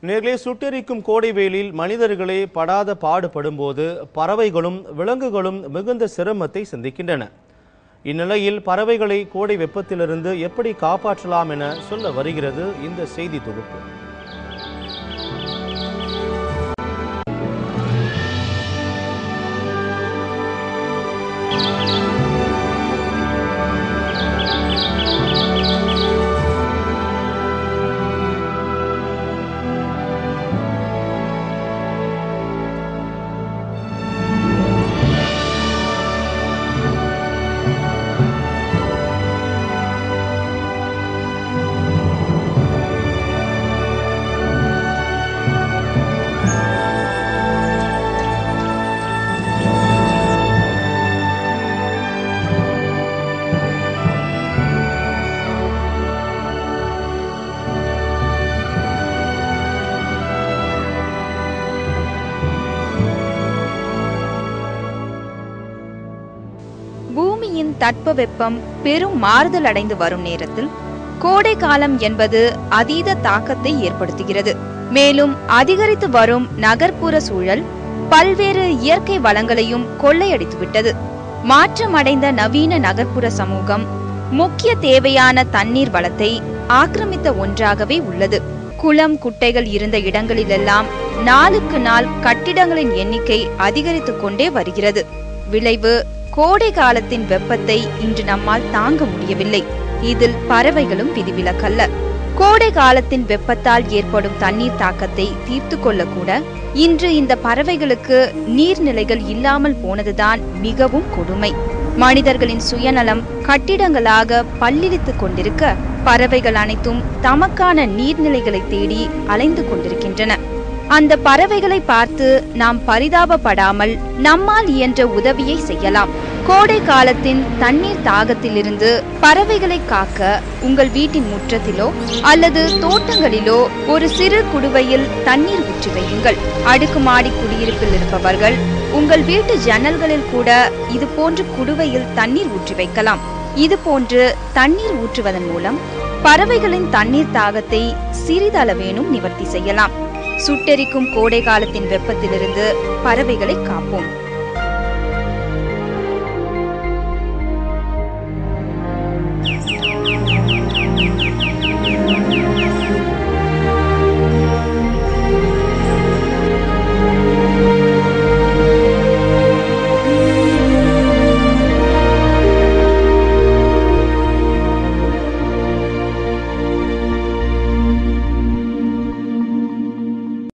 நேர்களே சுட்டெரிக்கும் கோடை வெயிலில் மனிதர்களே படாத பாடுபடும்போது பறவைகளும் விலங்குகளும் மிகுந்த சிரமத்தை சந்திக்கின்றன இந்நிலையில் பறவைகளை கோடை வெப்பத்திலிருந்து எப்படி காப்பாற்றலாம் என சொல்ல வருகிறது இந்த செய்தி தொகுப்பு பூமியின் தட்பவெப்பம் பெரும் மாறுதல் அடைந்து வரும் நேரத்தில் கோடை காலம் என்பது அதீத தாக்கத்தை ஏற்படுத்துகிறது மேலும் அதிகரித்து வரும் நகர்ப்புற சூழல் பல்வேறு இயற்கை வளங்களையும் கொள்ளையடித்துவிட்டது மாற்றமடைந்த நவீன நகர்ப்புற சமூகம் முக்கிய தேவையான தண்ணீர் வளத்தை ஆக்கிரமித்த ஒன்றாகவே உள்ளது குளம் குட்டைகள் இருந்த இடங்களிலெல்லாம் நாளுக்கு நாள் கட்டிடங்களின் எண்ணிக்கை அதிகரித்துக் கொண்டே வருகிறது விளைவு கோடை காலத்தின் வெப்பத்தை இன்று நம்மால் தாங்க முடியவில்லை இதில் பறவைகளும் விதிவிலக்கல்ல கோடை காலத்தின் வெப்பத்தால் ஏற்படும் தண்ணீர் தாக்கத்தை தீர்த்து கொள்ள கூட இன்று இந்த பறவைகளுக்கு நீர்நிலைகள் இல்லாமல் போனதுதான் மிகவும் கொடுமை மனிதர்களின் சுயநலம் கட்டிடங்களாக பல்லிழித்துக் கொண்டிருக்க பறவைகள் அனைத்தும் தமக்கான நீர்நிலைகளை தேடி அலைந்து கொண்டிருக்கின்றன அந்த பறவைகளை பார்த்து நாம் பரிதாபப்படாமல் நம்மால் இயன்ற உதவியை செய்யலாம் கோடை காலத்தின் தண்ணீர் தாகத்திலிருந்து பறவைகளை காக்க உங்கள் வீட்டின் முற்றத்திலோ அல்லது தோட்டங்களிலோ ஒரு சிறு குடுவையில் தண்ணீர் ஊற்றி வையுங்கள் அடுக்குமாடி குடியிருப்பில் இருப்பவர்கள் உங்கள் வீட்டு ஜன்னல்களில் கூட இது போன்ற குடுவையில் தண்ணீர் ஊற்றி வைக்கலாம் இது போன்று தண்ணீர் ஊற்றுவதன் மூலம் பறவைகளின் தண்ணீர் தாகத்தை சிறிதளவேனும் நிவர்த்தி செய்யலாம் சுட்டெரிக்கும் கோடை காலத்தின் வெப்பத்திலிருந்து பறவைகளை காப்போம்